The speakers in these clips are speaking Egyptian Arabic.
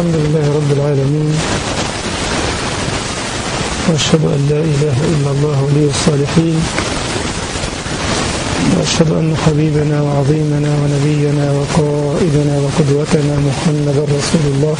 الحمد لله رب العالمين وأشهد أن لا إله إلا الله ولي الصالحين وأشهد أن حبيبنا وعظيمنا ونبينا وقائدنا وقدوتنا محمد رسول الله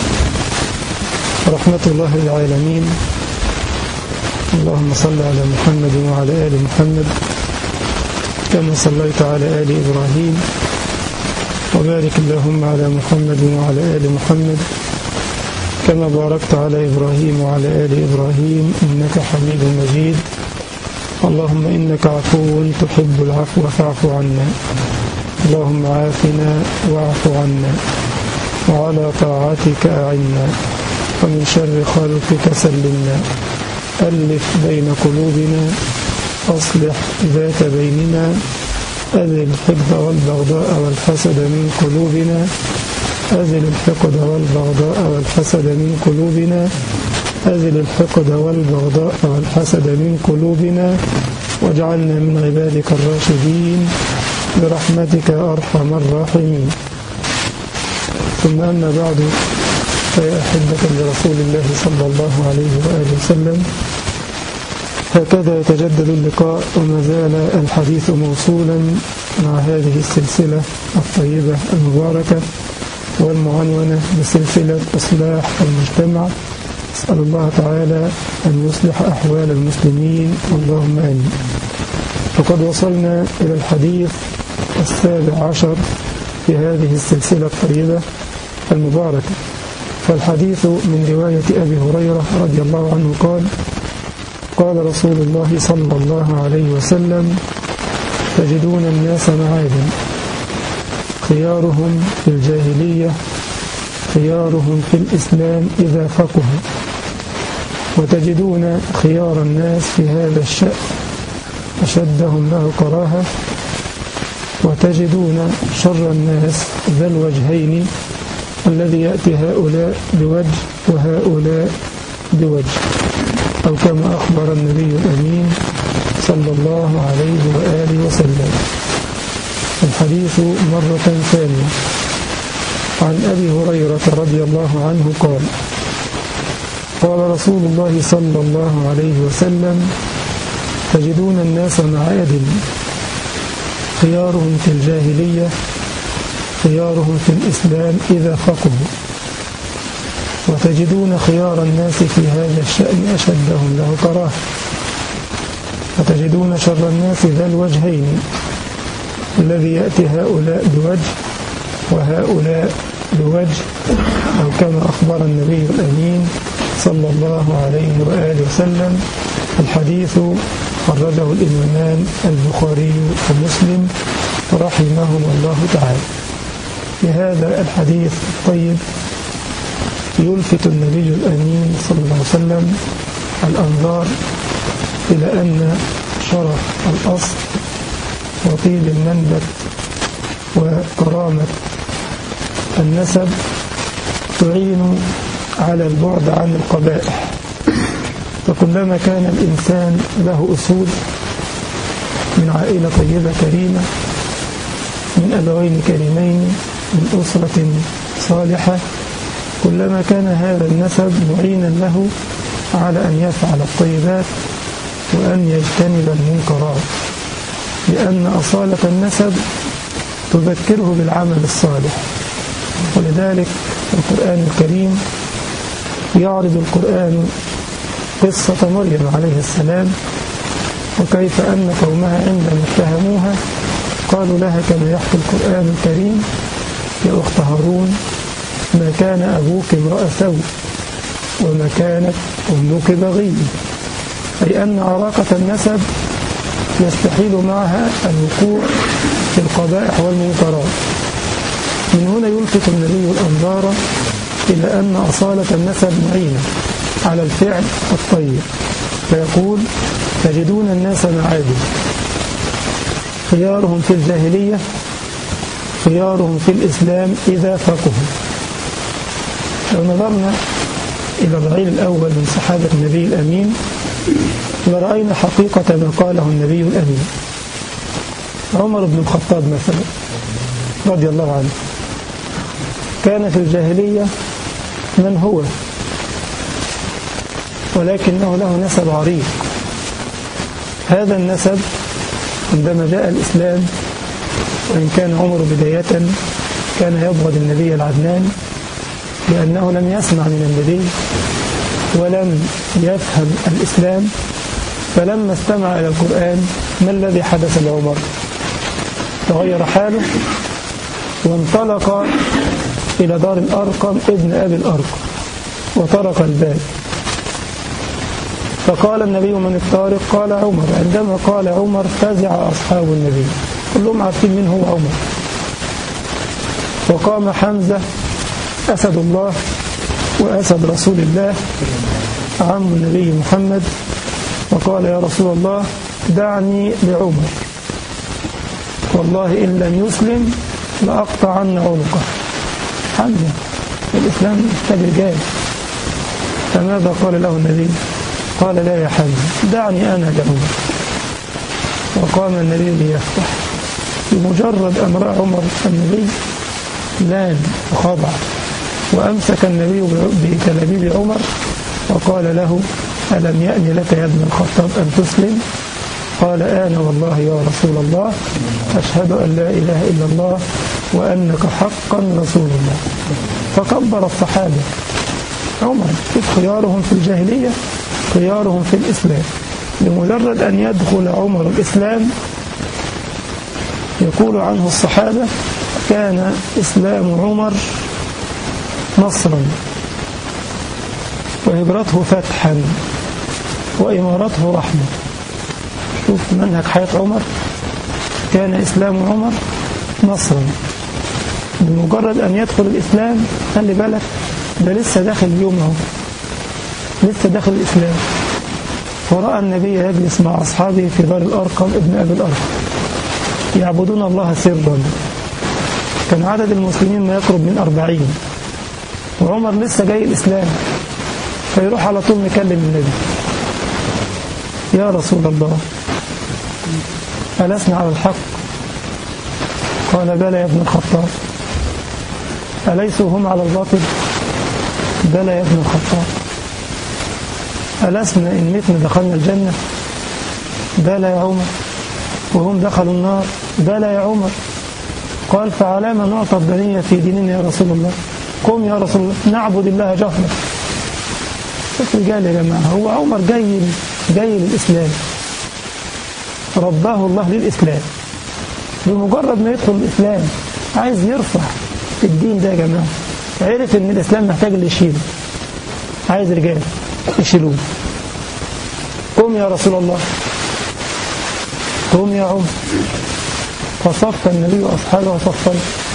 رحمة الله للعالمين اللهم صل على محمد وعلى آل محمد كما صليت على آل إبراهيم وبارك اللهم على محمد وعلى آل محمد كما باركت على إبراهيم وعلى آل إبراهيم إنك حميد مجيد اللهم إنك عفو تحب العفو فاعف عنا اللهم عافنا واعف عنا وعلى طاعتك أعنا ومن شر خلقك سلمنا ألف بين قلوبنا أصلح ذات بيننا أذل الحقد والبغضاء والحسد من قلوبنا أذل الحقد والبغضاء والحسد من قلوبنا أذل الحقد والبغضاء والحسد من قلوبنا واجعلنا من عبادك الراشدين برحمتك أرحم الراحمين ثم أما بعد فيا أحبة لرسول الله صلى الله عليه وآله وسلم هكذا يتجدد اللقاء وما زال الحديث موصولا مع هذه السلسلة الطيبة المباركة والمعنونة بسلسلة إصلاح المجتمع أسأل الله تعالى أن يصلح أحوال المسلمين اللهم آمين وقد وصلنا إلى الحديث السابع عشر في هذه السلسلة الطيبة المباركة فالحديث من رواية أبي هريرة رضي الله عنه قال قال رسول الله صلى الله عليه وسلم تجدون الناس معادن خيارهم في الجاهلية خيارهم في الإسلام إذا فقهوا وتجدون خيار الناس في هذا الشأن أشدهم له كراهة وتجدون شر الناس ذا الوجهين الذي يأتي هؤلاء بوجه وهؤلاء بوجه أو كما أخبر النبي الأمين صلى الله عليه وآله وسلم الحديث مرة ثانية عن أبي هريرة رضي الله عنه قال قال رسول الله صلى الله عليه وسلم تجدون الناس معادن خيارهم في الجاهلية خيارهم في الإسلام إذا فقهوا وتجدون خيار الناس في هذا الشأن أشدهم له كراهة وتجدون شر الناس ذا الوجهين الذي يأتي هؤلاء بوجه وهؤلاء بوجه أو كما أخبر النبي الأمين صلى الله عليه وآله وسلم الحديث خرجه الإمامان البخاري ومسلم رحمهم الله تعالى في هذا الحديث الطيب يلفت النبي الأمين صلى الله عليه وسلم الأنظار إلى أن شرف الأصل وطيب المنبت وكرامة النسب تعين على البعد عن القبائح فكلما كان الإنسان له أصول من عائلة طيبة كريمة من أبوين كريمين من أسرة صالحة كلما كان هذا النسب معينا له على أن يفعل الطيبات وأن يجتنب المنكرات لأن أصالة النسب تذكره بالعمل الصالح ولذلك القرآن الكريم يعرض القرآن قصة مريم عليه السلام وكيف أن قومها عندما اتهموها قالوا لها كما يحكي القرآن الكريم يا أخت هارون ما كان أبوك امرأ سوء وما كانت أمك بغي أي أن علاقة النسب يستحيل معها الوقوع في القبائح والمنكرات من هنا يلفت النبي الأنظار إلى أن أصالة النسب معينة على الفعل الطيب فيقول تجدون الناس معادن خيارهم في الجاهلية خيارهم في الإسلام إذا فقهوا لو نظرنا إلى الرعيل الأول من صحابة النبي الأمين لرأينا حقيقة ما قاله النبي الأمين عمر بن الخطاب مثلا رضي الله عنه كان في الجاهلية من هو ولكنه له نسب عريق هذا النسب عندما جاء الإسلام وإن كان عمر بداية كان يبغض النبي العدنان لأنه لم يسمع من النبي ولم يفهم الإسلام فلما استمع إلى القرآن ما الذي حدث لعمر تغير حاله وانطلق إلى دار الأرقم ابن أبي الأرقم وطرق الباب فقال النبي من الطارق قال عمر عندما قال عمر فزع أصحاب النبي كلهم عارفين من هو عمر وقام حمزة أسد الله وأسد رسول الله عم النبي محمد وقال يا رسول الله دعني لعمر والله إن لم يسلم لأقطع عن عنقه حمزة الإسلام محتاج رجال فماذا قال له النبي قال لا يا حمزة دعني أنا لعمر وقام النبي ليفتح بمجرد أن رأى عمر النبي لان وخضع وأمسك النبي بتلابيب عمر وقال له ألم يأن لك يا ابن الخطاب أن تسلم قال آن والله يا رسول الله أشهد أن لا إله إلا الله وأنك حقا رسول الله فكبر الصحابة عمر شوف خيارهم في الجاهلية خيارهم في الإسلام بمجرد أن يدخل عمر الإسلام يقول عنه الصحابة كان إسلام عمر نصرا وهجرته فتحا وإمارته رحمة شوف منهج حياة عمر كان إسلام عمر نصرا بمجرد أن يدخل الإسلام خلي بالك ده لسه داخل اليوم اهو لسه داخل الإسلام ورأى النبي يجلس مع أصحابه في دار الأرقم ابن أبي الأرقم يعبدون الله سرا كان عدد المسلمين ما يقرب من أربعين وعمر لسه جاي الإسلام فيروح على طول مكلم النبي يا رسول الله ألسنا على الحق قال بلى يا ابن الخطاب أليسوا هم على الباطل بلى يا ابن الخطاب ألسنا إن متنا دخلنا الجنة بلى يا عمر وهم دخلوا النار بلى يا عمر قال فعلام نعطى الدنيا في ديننا يا رسول الله قم يا رسول الله نعبد الله جهرا شوف رجال يا جماعة هو عمر جاي جاي للإسلام رباه الله للإسلام بمجرد ما يدخل الإسلام عايز يرفع الدين ده يا جماعة عرف ان الإسلام محتاج اللي يشيله عايز رجال يشيلوه قم يا رسول الله قم يا عمر فصف النبي وأصحابه صفا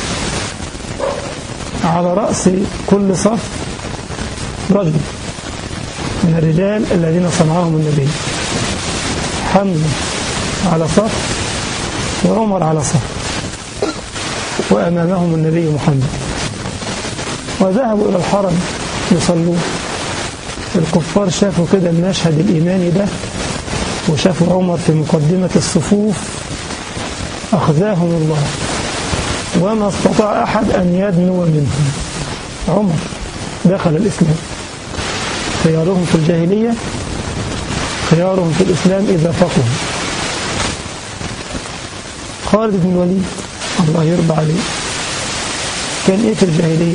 على رأس كل صف رجل من الرجال الذين صنعهم النبي حمزة على صف وعمر على صف وأمامهم النبي محمد وذهبوا إلى الحرم يصلون الكفار شافوا كده المشهد الإيماني ده وشافوا عمر في مقدمة الصفوف أخذاهم الله وما استطاع أحد أن يدنو منهم عمر دخل الإسلام خيارهم في الجاهلية خيارهم في الإسلام إذا فقهوا خالد بن الوليد الله يرضى عليه كان إيه في الجاهلية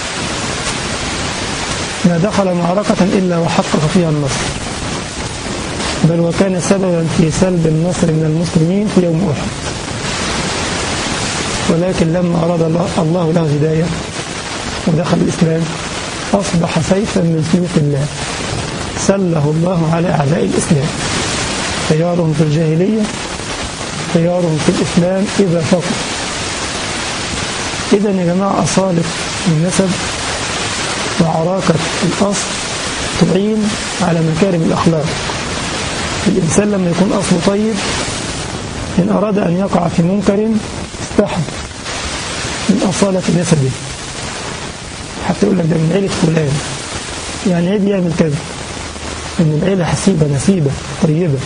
ما دخل معركة إلا وحقق فيها النصر بل وكان سببا في سلب النصر من المسلمين في يوم أحد ولكن لما أراد الله, الله له هداية ودخل الإسلام أصبح سيفا من سيوف الله سله الله على أعداء الإسلام خيارهم في الجاهلية خيارهم في الإسلام إذا فقط إذا يا جماعة أصالة النسب وعراقة الأصل تعين على مكارم الأخلاق الإنسان لما يكون أصله طيب إن أراد أن يقع في منكر استحى من أصالة نسبه حتى يقول لك ده من عيلة فلان يعني عيب يعمل كذا إن العيلة حسيبة نسيبة طيبة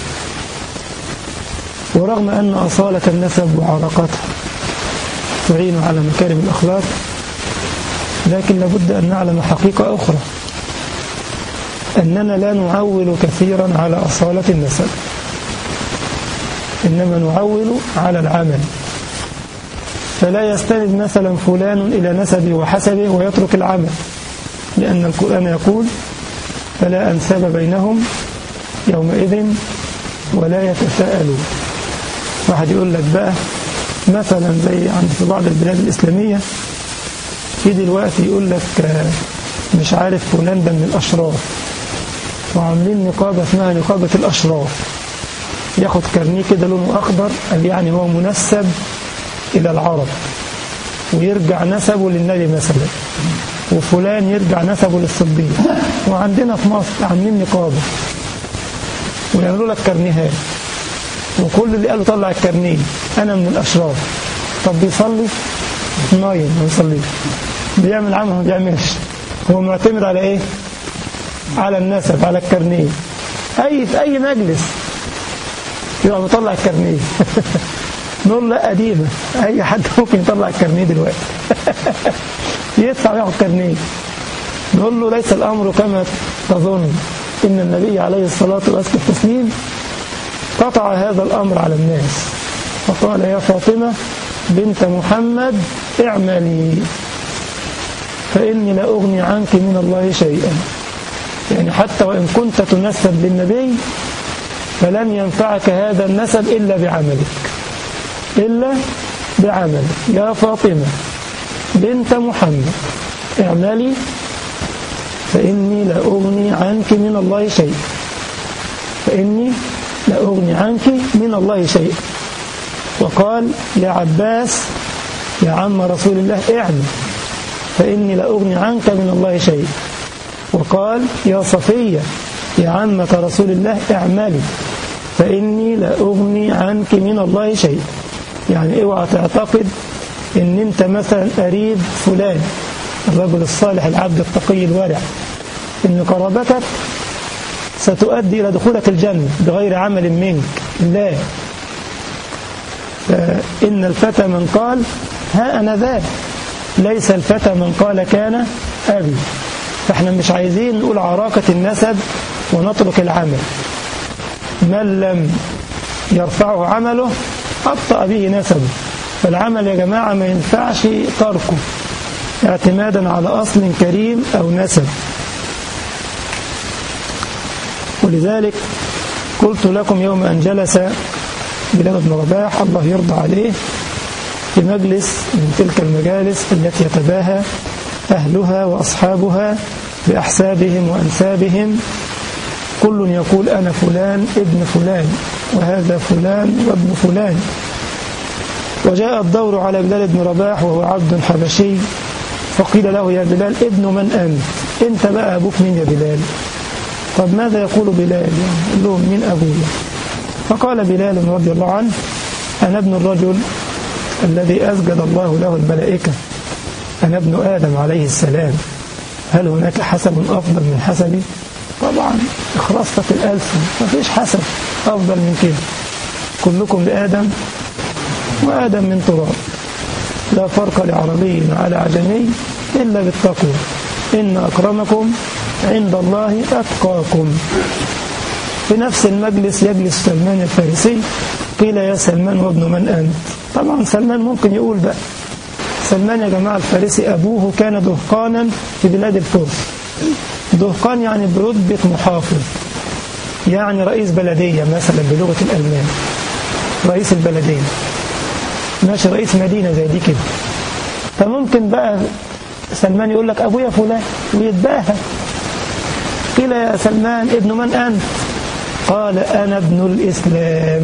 ورغم أن أصالة النسب وعراقتها تعين على مكارم الأخلاق لكن لابد أن نعلم حقيقة أخرى أننا لا نعول كثيرا على أصالة النسب إنما نعول على العمل فلا يستند مثلا فلان إلى نسبه وحسبه ويترك العمل لأن القرآن يقول فلا أنساب بينهم يومئذ ولا يتساءلون واحد يقول لك بقى مثلا زي عند في بعض البلاد الإسلامية في دلوقتي يقول لك مش عارف فلان ده من الأشراف وعاملين نقابة اسمها نقابة الأشراف ياخد كارنيه كده لونه أخضر قال يعني هو منسب إلى العرب ويرجع نسبه للنبي مثلا وفلان يرجع نسبه للصديق وعندنا في مصر عاملين نقابة ويعملوا لك كارنيهات وكل اللي قالوا طلع الكارنيه أنا من الأشراف طب بيصلي نايم ما بيصليش بيعمل عمل ما بيعملش هو معتمد على ايه على النسب على الكارنيه اي في اي مجلس يبقى مطلع الكارنيه نقول لا قديمه اي حد ممكن يطلع الكارنيه دلوقتي يدفع وياخد كارنيه نقول له ليس الامر كما تظن ان النبي عليه الصلاه والسلام قطع هذا الامر على الناس فقال يا فاطمه بنت محمد اعملي فإني لا أغني عنك من الله شيئا يعني حتى وإن كنت تنسب للنبي فلن ينفعك هذا النسب إلا بعملك إلا بعملك يا فاطمة بنت محمد اعملي فإني لا أغني عنك من الله شيئا فإني لا أغني عنك من الله شيئا وقال يا عباس يا عم رسول الله اعمل فإني لا أغني عنك من الله شيء وقال يا صفية يا عمة رسول الله اعملي فإني لا أغني عنك من الله شيء يعني اوعى تعتقد ان انت مثلا قريب فلان الرجل الصالح العبد التقي الورع ان قرابتك ستؤدي إلى دخولك الجنة بغير عمل منك لا فإن الفتى من قال ها أنا ذا ليس الفتى من قال كان أبي فاحنا مش عايزين نقول عراقة النسب ونترك العمل من لم يرفعه عمله أبطأ به نسبه فالعمل يا جماعة ما ينفعش تركه اعتمادا على أصل كريم أو نسب ولذلك قلت لكم يوم أن جلس بلال بن رباح الله يرضى عليه في مجلس من تلك المجالس التي يتباهى أهلها وأصحابها بأحسابهم وأنسابهم كل يقول أنا فلان ابن فلان وهذا فلان وابن فلان وجاء الدور على بلال بن رباح وهو عبد حبشي فقيل له يا بلال ابن من أنت أنت بقى أبوك مين يا بلال طب ماذا يقول بلال يعني لهم من أبويا فقال بلال رضي الله عنه أنا ابن الرجل الذي أسجد الله له الملائكة أنا ابن آدم عليه السلام هل هناك حسب أفضل من حسبي طبعا اخرصت الألف ما فيش حسب أفضل من كده كلكم لآدم وآدم من تراب لا فرق لعربي على عجمي إلا بالتقوى إن أكرمكم عند الله أتقاكم في نفس المجلس يجلس سلمان الفارسي قيل يا سلمان وابن من أنت طبعا سلمان ممكن يقول بقى سلمان يا جماعة الفارسي أبوه كان دهقانا في بلاد الفرس دهقان يعني برتبة محافظ يعني رئيس بلدية مثلا بلغة الألمان رئيس البلدية ماشي رئيس مدينة زي دي كده فممكن بقى سلمان يقول لك أبويا فلان ويتباهى قيل يا سلمان ابن من أنت قال أنا ابن الإسلام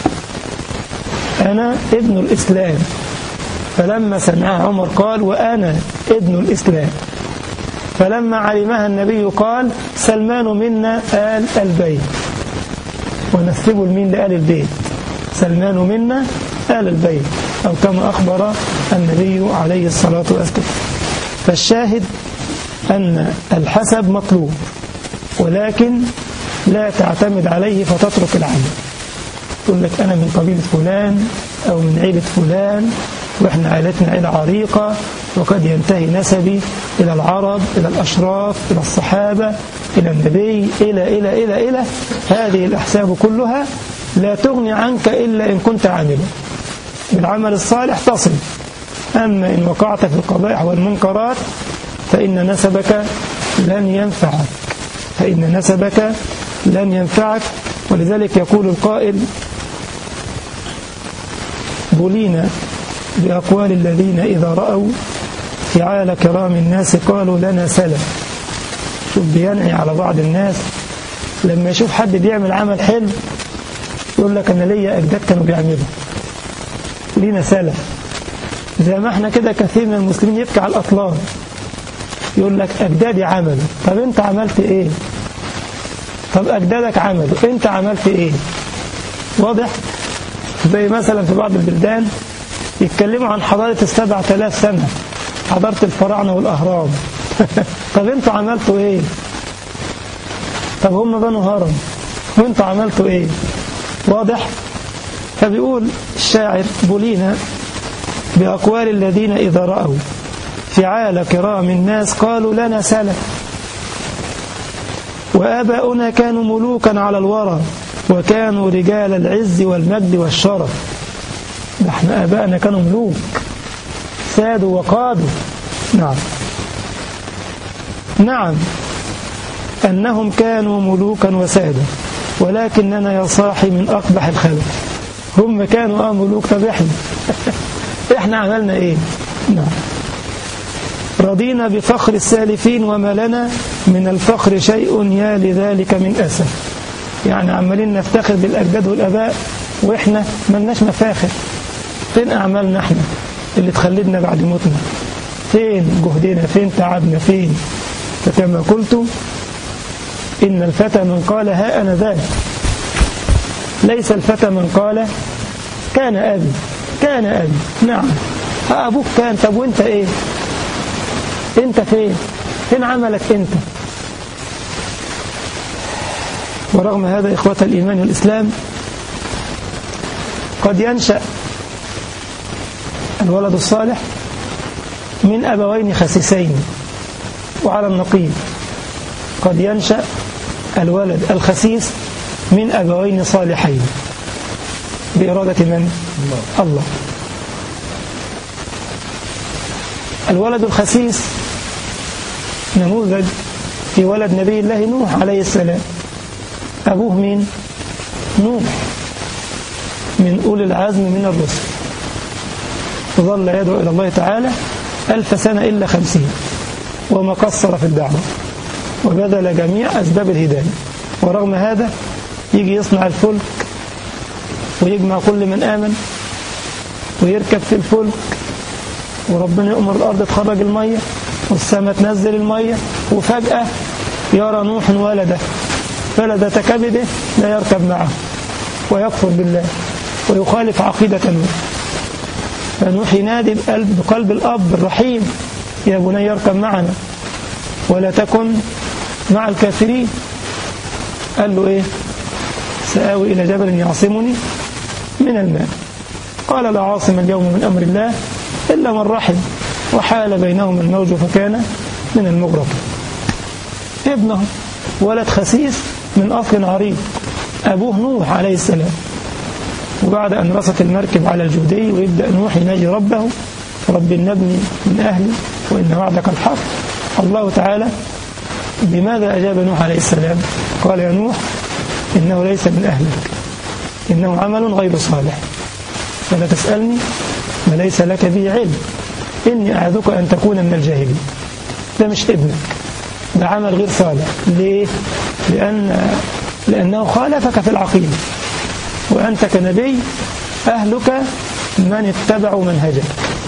أنا ابن الإسلام فلما سمعها عمر قال وأنا ابن الإسلام فلما علمها النبي قال سلمان منا آل البيت ونسبه المين لآل البيت سلمان منا آل البيت أو كما أخبر النبي عليه الصلاة والسلام فالشاهد أن الحسب مطلوب ولكن لا تعتمد عليه فتترك العمل تقول لك أنا من قبيلة فلان أو من عيلة فلان وإحنا عائلتنا عائلة عريقة وقد ينتهي نسبي إلى العرب إلى الأشراف إلى الصحابة إلى النبي إلى إلى إلى إلى هذه الأحساب كلها لا تغني عنك إلا إن كنت عاملا بالعمل الصالح تصل أما إن وقعت في القبائح والمنكرات فإن نسبك لن ينفعك فإن نسبك لن ينفعك ولذلك يقول القائل بلينا بأقوال الذين إذا رأوا فعال كرام الناس قالوا لنا سلام شوف بينعي على بعض الناس لما يشوف حد بيعمل عمل حلو يقول لك أنا ليا أجداد كانوا بيعملوا لينا سلام زي ما احنا كده كثير من المسلمين يبكي على الأطلال يقول لك أجدادي عملوا طب أنت عملت إيه طب أجدادك عملوا أنت عملت إيه واضح زي مثلا في بعض البلدان يتكلموا عن حضارة السبع تلاف سنة حضارة الفراعنة والأهرام طب انتوا عملتوا ايه طب هم بنوا هرم وانتوا عملتوا ايه واضح فبيقول الشاعر بولينا بأقوال الذين إذا رأوا فعال كرام الناس قالوا لنا سلف وآباؤنا كانوا ملوكا على الورى وكانوا رجال العز والمجد والشرف نحن آباءنا كانوا ملوك سادوا وقادوا نعم نعم أنهم كانوا ملوكا وسادة ولكننا يا صاحي من أقبح الخلق هم كانوا آه ملوك طب إحنا إحنا عملنا إيه نعم رضينا بفخر السالفين وما لنا من الفخر شيء يا لذلك من أسف يعني عمالين نفتخر بالأجداد والأباء وإحنا ملناش مفاخر فين أعمالنا إحنا اللي تخلدنا بعد موتنا فين جهدنا فين تعبنا فين فكما قلت إن الفتى من قال ها أنا ذا ليس الفتى من قال كان أبي كان أبي نعم أبوك كان طب وانت ايه انت فين فين عملك انت ورغم هذا إخوة الإيمان والإسلام قد ينشأ الولد الصالح من أبوين خسيسين وعلى النقيض قد ينشأ الولد الخسيس من أبوين صالحين بإرادة من؟ الله, الله. الولد الخسيس نموذج في ولد نبي الله نوح عليه السلام أبوه مين؟ نوح من أولي العزم من الرسل ظل يدعو إلى الله تعالى ألف سنة إلا خمسين وما قصر في الدعوة وبذل جميع أسباب الهداية ورغم هذا يجي يصنع الفلك ويجمع كل من آمن ويركب في الفلك وربنا يأمر الأرض تخرج المية والسماء تنزل المية وفجأة يرى نوح ولده فلدة كبده لا يركب معه ويكفر بالله ويخالف عقيدة نوح فنوح ينادي بقلب, بقلب الأب الرحيم يا بني اركب معنا ولا تكن مع الكافرين قال له ايه سآوي إلى جبل يعصمني من الماء قال لا عاصم اليوم من أمر الله إلا من رحم وحال بينهما الموج فكان من المغرق ابنه ولد خسيس من أصل عريض أبوه نوح عليه السلام وبعد أن رست المركب على الجودي ويبدأ نوح يناجي ربه رب النبني من أهلي وإن وعدك الحق الله تعالى بماذا أجاب نوح عليه السلام قال يا نوح إنه ليس من أهلك إنه عمل غير صالح فلا تسألني ما ليس لك به علم إني أعذك أن تكون من الجاهلين ده مش ابنك ده عمل غير صالح ليه؟ لأن لأنه خالفك في العقيدة وأنت كنبي أهلك من اتبعوا منهجك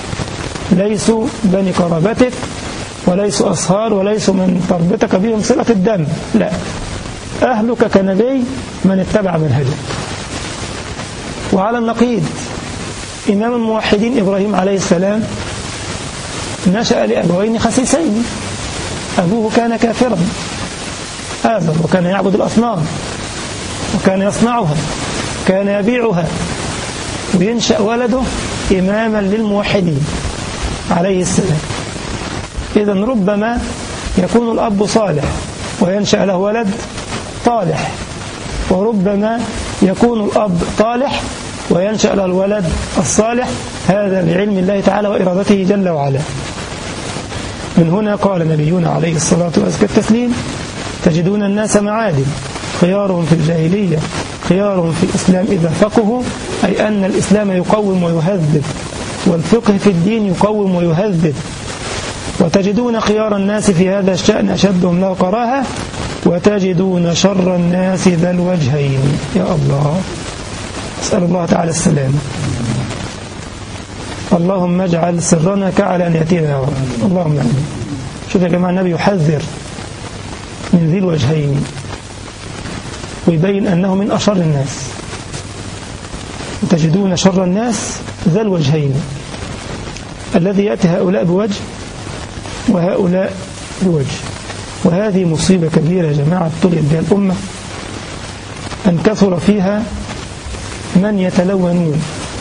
ليسوا بني قرابتك وليسوا أصهار وليسوا من تربطك بهم صلة الدم لا أهلك كنبي من اتبع منهجك وعلى النقيض إمام الموحدين إبراهيم عليه السلام نشأ لأبوين خسيسين أبوه كان كافرا آذر وكان يعبد الأصنام وكان يصنعها كان يبيعها وينشأ ولده إماما للموحدين عليه السلام إذا ربما يكون الأب صالح وينشأ له ولد طالح وربما يكون الأب طالح وينشأ له الولد الصالح هذا بعلم الله تعالى وإرادته جل وعلا من هنا قال نبينا عليه الصلاة والسلام تجدون الناس معادن خيارهم في الجاهلية خيارهم في الإسلام إذا فقهوا أي أن الإسلام يقوم ويهذب والفقه في الدين يقوم ويهذب وتجدون خيار الناس في هذا الشأن أشدهم له كراهة وتجدون شر الناس ذا الوجهين يا الله أسأل الله تعالى السلام اللهم اجعل سرنا كعلانيتنا يا رب اللهم امين شوف يا جماعة النبي يحذر من ذي الوجهين ويبين أنه من أشر الناس تجدون شر الناس ذا الوجهين الذي يأتي هؤلاء بوجه وهؤلاء بوجه وهذه مصيبة كبيرة يا جماعة ابتليت بها الأمة أن كثر فيها من يتلونون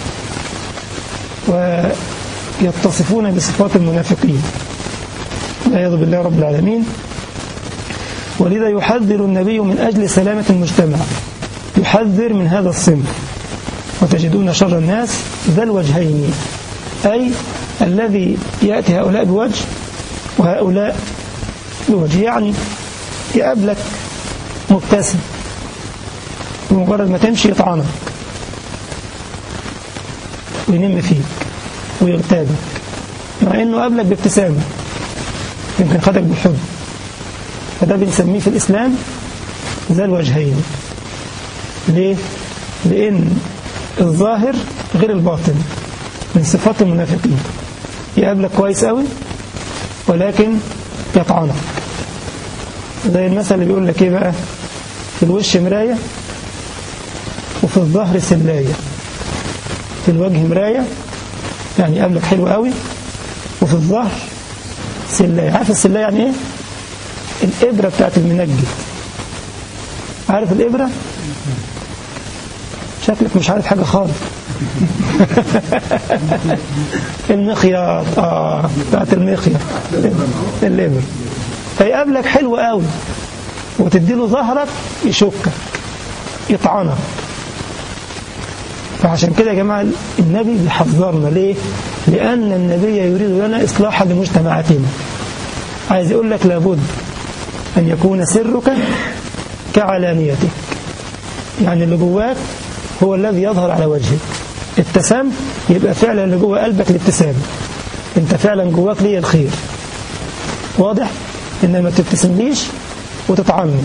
ويتصفون بصفات المنافقين والعياذ بالله رب العالمين ولذا يحذر النبي من أجل سلامة المجتمع يحذر من هذا الصنف وتجدون شر الناس ذا الوجهين أي الذي يأتي هؤلاء بوجه وهؤلاء بوجه يعني يقابلك مبتسم بمجرد ما تمشي يطعنك وينم فيك ويغتابك مع انه قابلك بابتسامه يمكن خدك بالحب فده بنسميه في الإسلام ذا الوجهين ليه؟ لأن الظاهر غير الباطن من صفات المنافقين يقابلك كويس قوي ولكن يطعنك زي المثل اللي بيقول لك ايه بقى في الوش مراية وفي الظهر سلاية في الوجه مراية يعني يقابلك حلو قوي وفي الظهر سلاية عارف السلاية يعني ايه الإبرة بتاعت المنجد عارف الإبرة شكلك مش عارف حاجة خالص المخياط آه بتاعت المخياط الإبرة فيقابلك حلو قوي وتديله ظهرك يشكك يطعنك فعشان كده يا جماعة النبي بيحذرنا ليه؟ لأن النبي يريد لنا إصلاحا لمجتمعاتنا عايز يقول لك لابد أن يكون سرك كعلانيتك يعني اللي جواك هو الذي يظهر على وجهك ابتسمت يبقى فعلا اللي جوه قلبك الابتسام انت فعلا جواك ليه الخير واضح ان ما تبتسمليش وتطعني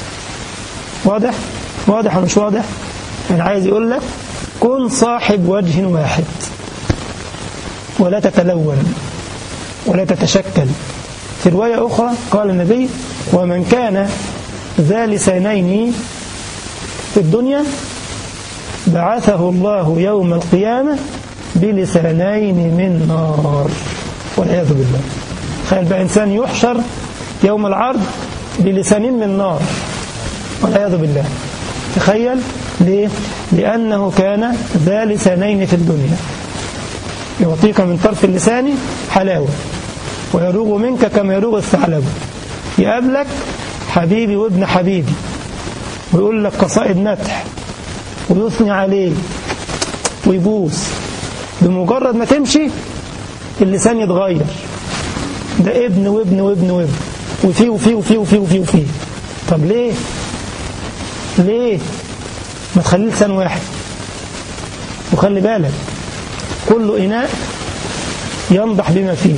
واضح واضح ولا مش واضح انا عايز يقول لك كن صاحب وجه واحد ولا تتلون ولا تتشكل في رواية أخرى قال النبي ومن كان ذا لسانين في الدنيا بعثه الله يوم القيامة بلسانين من نار والعياذ بالله تخيل بقى إنسان يحشر يوم العرض بلسانين من نار والعياذ بالله تخيل ليه؟ لأنه كان ذا لسانين في الدنيا يعطيك من طرف اللسان حلاوة ويروغ منك كما يروغ الثعلب يقابلك حبيبي وابن حبيبي ويقول لك قصائد مدح ويثني عليك ويبوس بمجرد ما تمشي اللسان يتغير ده ابن وابن وابن وابن وفيه وفيه وفيه وفيه وفيه وفيه طب ليه ليه ما تخليه لسان واحد وخلي بالك كل إناء ينضح بما فيه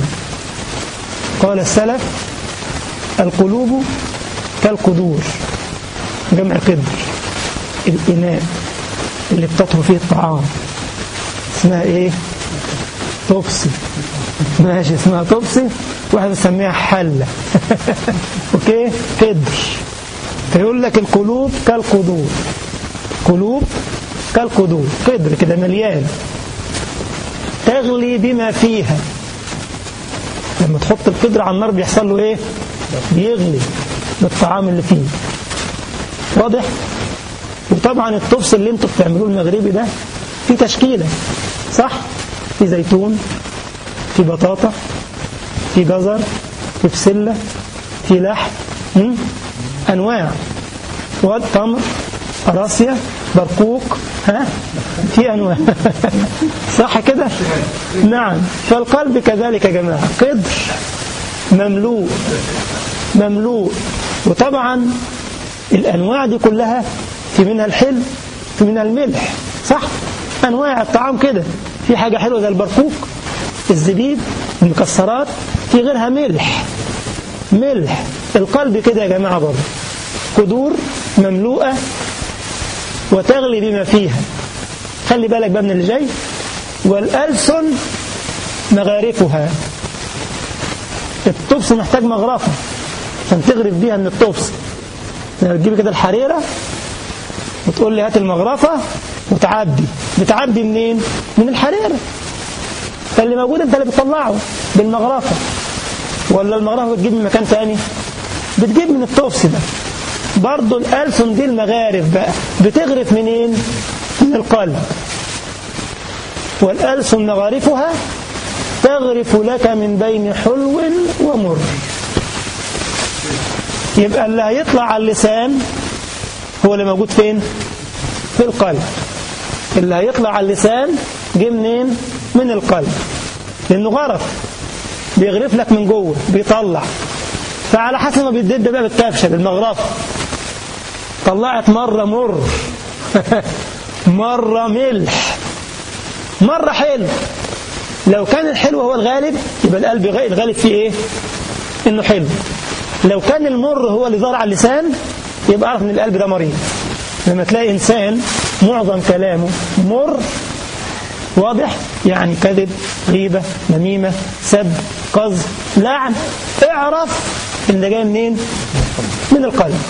قال السلف القلوب كالقدور جمع قدر الإناء اللي بتطهو فيه الطعام اسمها ايه طبسي ماشي اسمها طبسي واحد بيسميها حلة اوكي قدر فيقول لك القلوب كالقدور قلوب كالقدور قدر كده مليان تغلي بما فيها لما تحط القدر على النار بيحصل له ايه بيغلي بالطعام اللي فيه واضح وطبعا الطبس اللي انتوا بتعملوه المغربي ده فيه تشكيلة صح في زيتون في بطاطا في جزر في بسلة في لحم م? أنواع والتمر راسية برقوق ها في أنواع صح كده نعم فالقلب كذلك يا جماعة قدر مملوء مملوء وطبعا الأنواع دي كلها في منها الحلو في منها الملح صح أنواع الطعام كده في حاجة حلوة زي البرقوق الزبيب المكسرات في غيرها ملح ملح القلب كده يا جماعة برضه قدور مملوءة وتغلي بما فيها خلي بالك بقى من اللي جاي والألسن مغارفها الطبس محتاج مغرفة عشان تغرف بيها من الطبس لما تجيب كده الحريرة وتقول لي هات المغرفة وتعبي بتعبي منين؟ من الحريرة فاللي موجود انت اللي بتطلعه بالمغرفة ولا المغرفة بتجيب من مكان تاني بتجيب من الطبس ده برضه الألسن دي المغارف بقى بتغرف منين من القلب والألسن مغارفها تغرف لك من بين حلو ومر يبقى اللي هيطلع على اللسان هو اللي موجود فين في القلب اللي هيطلع على اللسان جه منين من القلب لأنه غرف بيغرف لك من جوه بيطلع فعلى حسب ما بيدب بقى بالكبشه بالمغرفه طلعت مرة مر مرة ملح مرة حلو لو كان الحلو هو الغالب يبقى القلب الغالب فيه ايه انه حلو لو كان المر هو اللي ظهر على اللسان يبقى اعرف ان القلب ده مريض لما تلاقي انسان معظم كلامه مر واضح يعني كذب غيبة نميمة سب قذف لعن اعرف ان ده جاي منين من القلب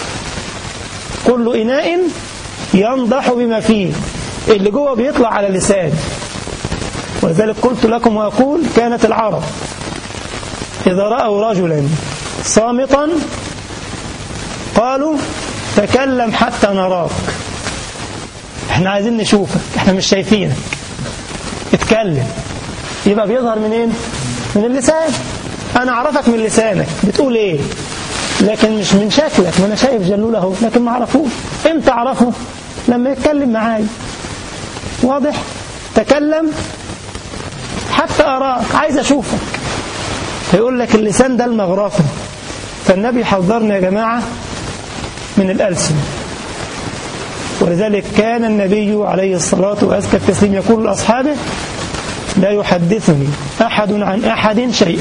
كل إناء ينضح بما فيه اللي جوه بيطلع على اللسان ولذلك قلت لكم وأقول كانت العرب إذا رأوا رجلا صامتا قالوا تكلم حتى نراك احنا عايزين نشوفك احنا مش شايفينك اتكلم يبقى بيظهر منين من اللسان انا اعرفك من لسانك بتقول ايه لكن مش من شكلك ما انا شايف جلول اهو لكن ما اعرفوش امتى اعرفه لما يتكلم معايا واضح تكلم حتى اراك عايز اشوفك فيقول لك اللسان ده المغرفه فالنبي حذرنا يا جماعه من الالسن ولذلك كان النبي عليه الصلاة وأزكى التسليم يقول لأصحابه لا يحدثني أحد عن أحد شيئا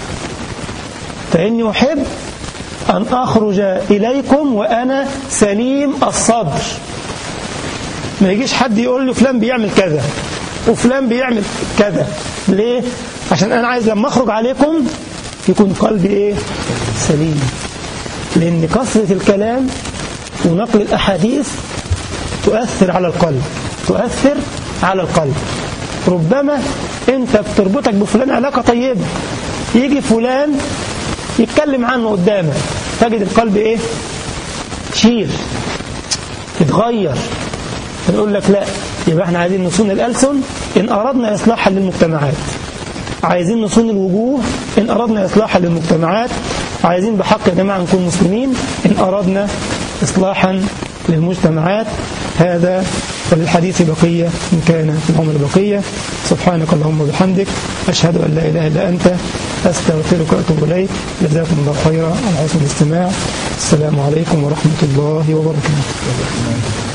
فإني أحب أن أخرج إليكم وأنا سليم الصدر ما يجيش حد يقول لي فلان بيعمل كذا وفلان بيعمل كذا ليه؟ عشان أنا عايز لما أخرج عليكم يكون قلبي إيه؟ سليم لأن كثرة الكلام ونقل الأحاديث تؤثر على القلب تؤثر على القلب ربما أنت بتربطك بفلان علاقة طيبة يجي فلان يتكلم عنه قدامك تجد القلب ايه شير يتغير نقول لك لا يبقى احنا عايزين نصون الألسن إن أردنا إصلاحا للمجتمعات عايزين نصون الوجوه إن أردنا إصلاحا للمجتمعات عايزين بحق يا جماعة نكون مسلمين إن أردنا إصلاحا للمجتمعات هذا وللحديث بقية إن كان في العمر بقية سبحانك اللهم وبحمدك أشهد أن لا إله إلا أنت أستغفرك وأتوب إليك جزاكم الله خيرا على حسن الاستماع السلام عليكم ورحمة الله وبركاته